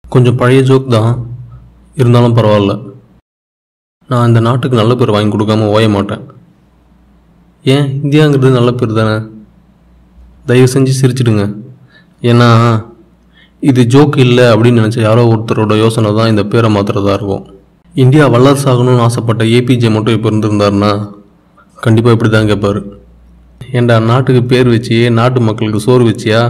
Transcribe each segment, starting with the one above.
கொஞ்சம் பழைய ஜோக் தான் இருந்தாலும் பரவாயில்ல நான் இந்த நாட்டுக்கு நல்ல பேர் வாங்கி கொடுக்காம ஓய மாட்டேன் ஏன் இந்தியாங்கிறது நல்ல பேர் தானே தயவு செஞ்சு சிரிச்சிடுங்க ஏன்னா இது ஜோக் இல்லை அப்படின்னு நினச்ச யாரோ ஒருத்தரோட யோசனை தான் இந்த பேரை மாத்துறதா இருக்கும் இந்தியா வல்லரசாகணும்னு ஆசைப்பட்ட ஏபிஜே மட்டும் இப்போ இருந்திருந்தாருன்னா கண்டிப்பாக இப்படி தான் கேட்பாரு ஏன்டா நாட்டுக்கு பேர் வச்சியே நாட்டு மக்களுக்கு சோறு வச்சியா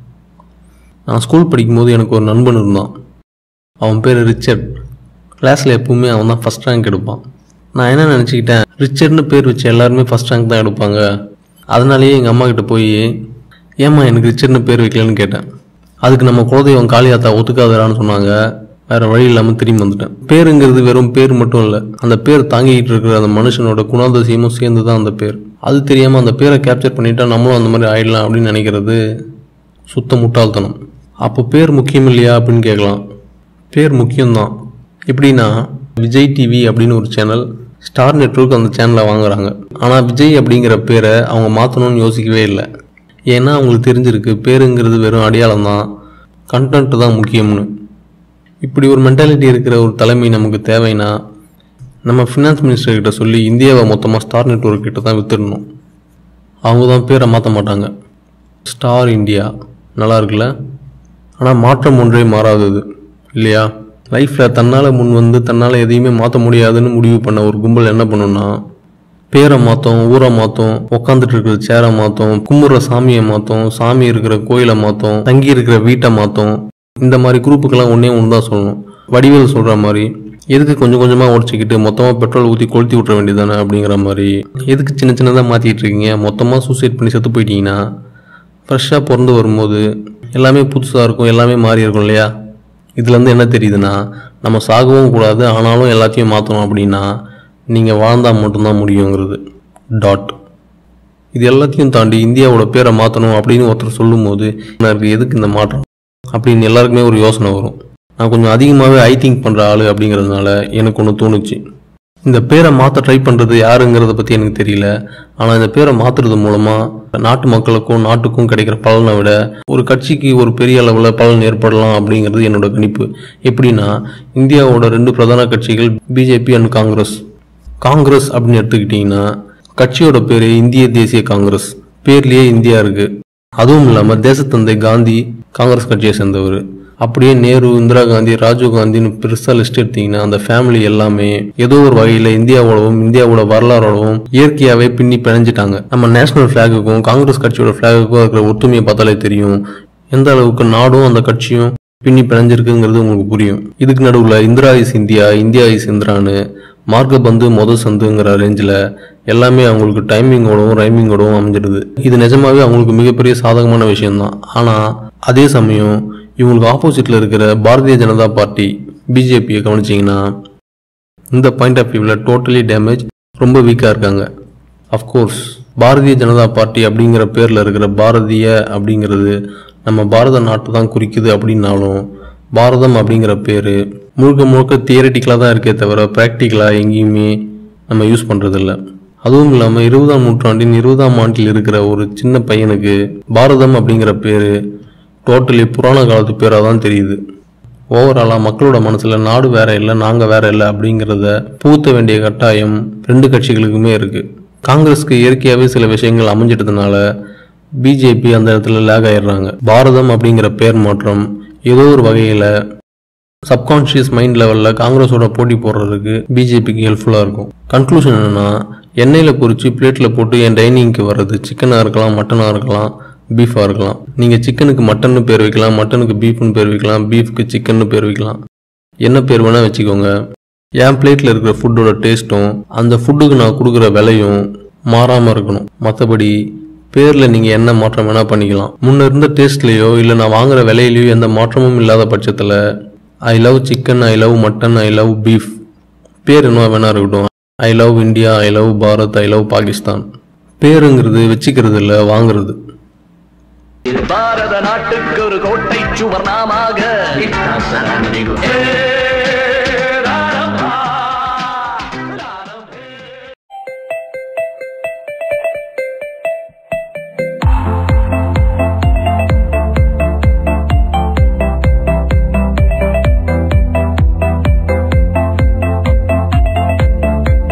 நான் ஸ்கூல் படிக்கும்போது எனக்கு ஒரு நண்பன் இருந்தான் அவன் பேர் ரிச்சர்ட் கிளாஸில் எப்பவுமே அவன் தான் ஃபஸ்ட் ரேங்க் எடுப்பான் நான் என்ன நினச்சிக்கிட்டேன் ரிச்சர்ட்னு பேர் வச்சு எல்லாருமே ஃபஸ்ட் ரேங்க் தான் எடுப்பாங்க அதனாலேயே எங்கள் அம்மா கிட்ட போய் ஏம்மா எனக்கு ரிச்சர்ட்னு பேர் வைக்கலன்னு கேட்டேன் அதுக்கு நம்ம குலதெய்வம் காளியாத்தா ஒத்துக்காதரான்னு சொன்னாங்க வேற வழி இல்லாமல் திரும்பி வந்துட்டேன் பேருங்கிறது வெறும் பேர் மட்டும் இல்லை அந்த பேர் தாங்கிக்கிட்டு இருக்கிற அந்த மனுஷனோட குணாதிசயமும் சேர்ந்து தான் அந்த பேர் அது தெரியாமல் அந்த பேரை கேப்சர் பண்ணிட்டா நம்மளும் அந்த மாதிரி ஆயிடலாம் அப்படின்னு நினைக்கிறது சுத்த முட்டாள்தனம் அப்போ பேர் முக்கியம் இல்லையா அப்படின்னு கேட்கலாம் பேர் முக்கியம்தான் எப்படின்னா விஜய் டிவி அப்படின்னு ஒரு சேனல் ஸ்டார் நெட்வொர்க் அந்த சேனலை வாங்குறாங்க ஆனால் விஜய் அப்படிங்கிற பேரை அவங்க மாற்றணும்னு யோசிக்கவே இல்லை ஏன்னா அவங்களுக்கு தெரிஞ்சிருக்கு பேருங்கிறது வெறும் அடையாளம் தான் கண்டென்ட் தான் முக்கியம்னு இப்படி ஒரு மென்டாலிட்டி இருக்கிற ஒரு தலைமை நமக்கு தேவைன்னா நம்ம ஃபினான்ஸ் மினிஸ்டர் கிட்ட சொல்லி இந்தியாவை மொத்தமாக ஸ்டார் நெட்வொர்க் கிட்ட தான் வித்துடணும் அவங்க தான் பேரை மாற்ற மாட்டாங்க ஸ்டார் இந்தியா நல்லா இருக்குல்ல ஆனால் மாற்றம் ஒன்றே மாறாதது இல்லையா லைஃப்பில் தன்னால் முன் வந்து தன்னால் எதையுமே மாற்ற முடியாதுன்னு முடிவு பண்ண ஒரு கும்பல் என்ன பண்ணுன்னா பேரை மாற்றும் ஊரை மாற்றும் உட்காந்துட்டு இருக்கிற சேரை மாற்றும் கும்பிட்ற சாமியை மாற்றும் சாமி இருக்கிற கோயிலை மாற்றும் தங்கி இருக்கிற வீட்டை மாற்றும் இந்த மாதிரி குரூப்புக்கெல்லாம் ஒன்றே ஒன்று தான் சொல்லணும் வடிவேல் சொல்கிற மாதிரி எதுக்கு கொஞ்சம் கொஞ்சமாக உடச்சிக்கிட்டு மொத்தமாக பெட்ரோல் ஊற்றி கொளுத்தி விட்ற வேண்டியதானே அப்படிங்கிற மாதிரி எதுக்கு சின்ன சின்னதாக மாற்றிட்டு இருக்கீங்க மொத்தமாக சூசைட் பண்ணி செத்து போயிட்டீங்கன்னா ஃப்ரெஷ்ஷாக பிறந்து வரும்போது எல்லாமே புதுசாக இருக்கும் எல்லாமே மாறி இருக்கும் இல்லையா இதுலேருந்து என்ன தெரியுதுன்னா நம்ம சாகவும் கூடாது ஆனாலும் எல்லாத்தையும் மாற்றணும் அப்படின்னா நீங்கள் வாழ்ந்தால் மட்டும்தான் முடியுங்கிறது டாட் இது எல்லாத்தையும் தாண்டி இந்தியாவோட பேரை மாற்றணும் அப்படின்னு ஒருத்தர் சொல்லும்போது எனக்கு எதுக்கு இந்த மாற்றம் அப்படின்னு எல்லாருக்குமே ஒரு யோசனை வரும் நான் கொஞ்சம் அதிகமாகவே ஐ திங்க் பண்ணுற ஆள் அப்படிங்கிறதுனால எனக்கு ஒன்று தோணுச்சு இந்த பேரை மாற்ற ட்ரை பண்ணுறது யாருங்கிறத பற்றி எனக்கு தெரியல ஆனால் இந்த பேரை மாற்றுறது மூலமாக நாட்டு மக்களுக்கும் நாட்டுக்கும் கிடைக்கிற பலனை விட ஒரு கட்சிக்கு ஒரு பெரிய அளவில் பலன் ஏற்படலாம் அப்படிங்கிறது என்னோட கணிப்பு எப்படின்னா இந்தியாவோட ரெண்டு பிரதான கட்சிகள் பிஜேபி அண்ட் காங்கிரஸ் காங்கிரஸ் அப்படின்னு எடுத்துக்கிட்டிங்கன்னா கட்சியோட பேர் இந்திய தேசிய காங்கிரஸ் பேர்லேயே இந்தியா இருக்கு அதுவும் இல்லாமல் தேசத்தந்தை காந்தி காங்கிரஸ் கட்சியை சேர்ந்தவர் அப்படியே நேரு இந்திரா காந்தி ராஜீவ் காந்தின்னு பெருசாக லிஸ்ட் எடுத்தீங்கன்னா அந்த ஃபேமிலி எல்லாமே ஏதோ ஒரு வகையில் இந்தியாவோடவும் இந்தியாவோட வரலாறோடவும் இயற்கையாகவே பின்னி பிணைஞ்சிட்டாங்க நம்ம நேஷனல் ஃப்ளாகுக்கும் காங்கிரஸ் கட்சியோட ஃப்ளாகுக்கும் இருக்கிற ஒற்றுமையை பார்த்தாலே தெரியும் எந்த அளவுக்கு நாடும் அந்த கட்சியும் பின்னி பிணைஞ்சிருக்குங்கிறது உங்களுக்கு புரியும் இதுக்கு நடுவில் Indira is India India is இந்திரான்னு மார்க்க பந்து மொத சந்துங்கிற ரேஞ்சில் எல்லாமே அவங்களுக்கு டைமிங்கோடவும் ரைமிங்கோடவும் அமைஞ்சிடுது இது நிஜமாவே அவங்களுக்கு மிகப்பெரிய சாதகமான விஷயம்தான் ஆனால் அதே சமயம் இவங்களுக்கு ஆப்போசிட்டில் இருக்கிற பாரதிய ஜனதா பார்ட்டி பிஜேபியை கவனிச்சிங்கன்னா இந்த பாயிண்ட் ஆஃப் வியூவில் டோட்டலி டேமேஜ் ரொம்ப வீக்காக இருக்காங்க அஃப்கோர்ஸ் பாரதிய ஜனதா பார்ட்டி அப்படிங்கிற பேரில் இருக்கிற பாரதிய அப்படிங்கிறது நம்ம பாரத நாட்டை தான் குறிக்குது அப்படின்னாலும் பாரதம் அப்படிங்கிற பேர் முழுக்க முழுக்க தியரட்டிக்கலாக தான் இருக்கே தவிர ப்ராக்டிக்கலாக எங்கேயுமே நம்ம யூஸ் பண்ணுறதில்ல அதுவும் இல்லாமல் இருபதாம் நூற்றாண்டின் இருபதாம் ஆண்டில் இருக்கிற ஒரு சின்ன பையனுக்கு பாரதம் அப்படிங்கிற பேர் டோட்டலி புராண காலத்து பேராக தான் தெரியுது ஓவராலாக மக்களோட மனசில் நாடு வேற இல்லை நாங்கள் வேற இல்லை அப்படிங்கிறத பூத்த வேண்டிய கட்டாயம் ரெண்டு கட்சிகளுக்குமே இருக்குது காங்கிரஸ்க்கு இயற்கையாகவே சில விஷயங்கள் அமைஞ்சிட்டதுனால பிஜேபி அந்த இடத்துல லேக் ஆயிடுறாங்க பாரதம் அப்படிங்கிற பேர் மாற்றம் ஏதோ ஒரு வகையில் சப்கான்ஷியஸ் மைண்ட் லெவலில் காங்கிரஸோட போட்டி போடுறதுக்கு பிஜேபிக்கு ஹெல்ப்ஃபுல்லாக இருக்கும் கன்க்ளூஷன் என்னன்னா எண்ணெயில் பொரிச்சு பிளேட்டில் போட்டு என் டைனிங்க்கு வர்றது சிக்கனாக இருக்கலாம் மட்டனாக இருக்கலாம் பீஃபாக இருக்கலாம் நீங்கள் சிக்கனுக்கு மட்டன்னு பேர் வைக்கலாம் மட்டனுக்கு பீஃப்னு பேர் வைக்கலாம் பீஃப்க்கு சிக்கன்னு பேர் வைக்கலாம் என்ன பேர் வேணால் வச்சுக்கோங்க என் பிளேட்டில் இருக்கிற ஃபுட்டோட டேஸ்ட்டும் அந்த ஃபுட்டுக்கு நான் கொடுக்குற விலையும் மாறாமல் இருக்கணும் மற்றபடி பேரில் நீங்கள் என்ன மாற்றம் வேணால் பண்ணிக்கலாம் முன்ன இருந்த டேஸ்ட்லேயோ இல்லை நான் வாங்குற விலையிலையோ எந்த மாற்றமும் இல்லாத பட்சத்தில் I love chicken I love mutton I love beef பேர் என்ன வேணா இருக்கட்டும் I love India I love Bharat I love Pakistan பேருங்கிறது வச்சுக்கிறது இல்லை வாங்குறது பாரத நாட்டுக்கு ஒரு கோட்டை சுவர் நாமாக